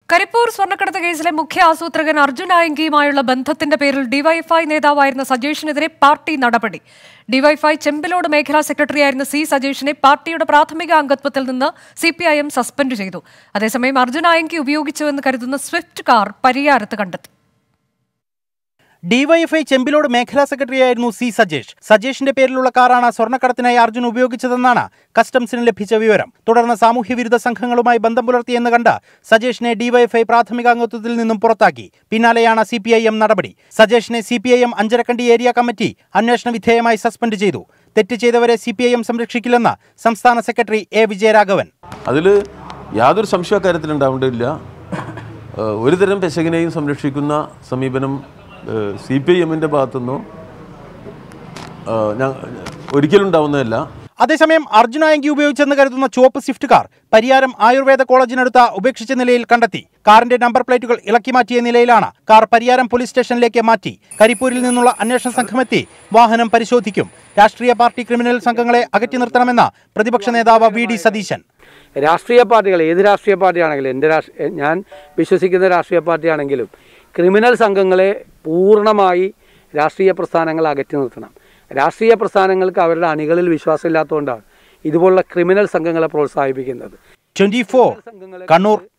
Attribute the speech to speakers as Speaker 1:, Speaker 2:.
Speaker 1: കരിപ്പൂർ സ്വർണ്ണക്കടത്ത് കേസിലെ മുഖ്യ ആസൂത്രകൻ അർജുൻ ആയങ്കിയുമായുള്ള ബന്ധത്തിന്റെ പേരിൽ ഡിവൈഎഫ്ഐ നേതാവായിരുന്ന സജേഷിനെതിരെ പാർട്ടി നടപടി ഡിവൈഎഫ്ഐ ചെമ്പിലോട് മേഖലാ സെക്രട്ടറിയായിരുന്ന സി സജേഷിനെ പാർട്ടിയുടെ പ്രാഥമിക അംഗത്വത്തിൽ നിന്ന് സിപിഐഎം സസ്പെൻഡ് ചെയ്തു അതേസമയം അർജുൻ ആയങ്കി ഉപയോഗിച്ചുവെന്ന് കരുതുന്ന സ്വിഫ്റ്റ് കാർ പരിയാരത്ത് കണ്ടെത്തി
Speaker 2: ഡിവൈഎഫ്ഐ ചെമ്പിലോട് മേഖലാ സെക്രട്ടറിയായിരുന്നു സി സജേഷ് സജേഷിന്റെ പേരിലുള്ള കാറാണ് സ്വർണ്ണക്കടത്തിനായി അർജുൻ ഉപയോഗിച്ചതെന്നാണ് കസ്റ്റംസിന് ലഭിച്ച വിവരം തുടർന്ന് സാമൂഹ്യവിരുദ്ധ സംഘങ്ങളുമായി ബന്ധം പുലർത്തിയെന്ന് കണ്ട് സജേഷിനെ ഡിവൈഎഫ്ഐ പ്രാഥമികാംഗത്വത്തിൽ നിന്നും പുറത്താക്കി പിന്നാലെയാണ് സി പി ഐ എം നടപടി സജേഷിനെ C P I M Anjarakandy area committee അന്വേഷണ വിധേയമായി സസ്പെൻഡ് ചെയ്തു തെറ്റ് ചെയ്തവരെ സി പി ഐ എം സംരക്ഷിക്കില്ലെന്ന് സംസ്ഥാന സെക്രട്ടറി എ വിജയരാഘവൻ
Speaker 3: അതിൽ യാതൊരു സംശയ കാര്യത്തിൽ ഉണ്ടാവേണ്ടതില്ല ഏഹ് ഒരുതരം പെശകിനെയും സംരക്ഷിക്കുന്ന സമീപനം സി പി ഐ എമ്മിൻ്റെ ഭാഗത്തുനിന്നോ ഏഹ് ഞാൻ ഒരിക്കലും ഉണ്ടാവുന്നതല്ല
Speaker 2: അതേസമയം അർജുന ആങ്കി ഉപയോഗിച്ചെന്ന് കരുതുന്ന ചുവപ്പ് സ്വിഫ്റ്റ് കാർ പരിയാരം ആയുർവേദ കോളേജിനടുത്ത ഉപേക്ഷിച്ച നിലയിൽ കണ്ടെത്തി കാറിന്റെ നമ്പർ പ്ലേറ്റുകൾ ഇളക്കി മാറ്റിയ നിലയിലാണ് കാർ പരിയാരം പോലീസ് സ്റ്റേഷനിലേക്ക് മാറ്റി കരിപ്പൂരിൽ നിന്നുള്ള അന്വേഷണ സംഘമെത്തി വാഹനം പരിശോധിക്കും രാഷ്ട്രീയ പാർട്ടി ക്രിമിനൽ സംഘങ്ങളെ അകറ്റി നിർത്തണമെന്ന പ്രതിപക്ഷ നേതാവ് വി ഡി സതീശൻ
Speaker 4: രാഷ്ട്രീയ പാർട്ടികൾ ഏത് രാഷ്ട്രീയ പാർട്ടിയാണെങ്കിലും എൻ്റെ രാഷ്ട്രീയ ഞാൻ വിശ്വസിക്കുന്ന രാഷ്ട്രീയ പാർട്ടിയാണെങ്കിലും ക്രിമിനൽ സംഘങ്ങളെ പൂർണ്ണമായി രാഷ്ട്രീയ പ്രസ്ഥാനങ്ങൾ അകറ്റി നിർത്തണം രാഷ്ട്രീയ പ്രസ്ഥാനങ്ങൾക്ക് അവരുടെ അണികളിൽ വിശ്വാസമില്ലാത്തതുകൊണ്ടാണ് ഇതുപോലുള്ള ക്രിമിനൽ സംഘങ്ങളെ പ്രോത്സാഹിപ്പിക്കുന്നത്
Speaker 2: ട്വന്റി കണ്ണൂർ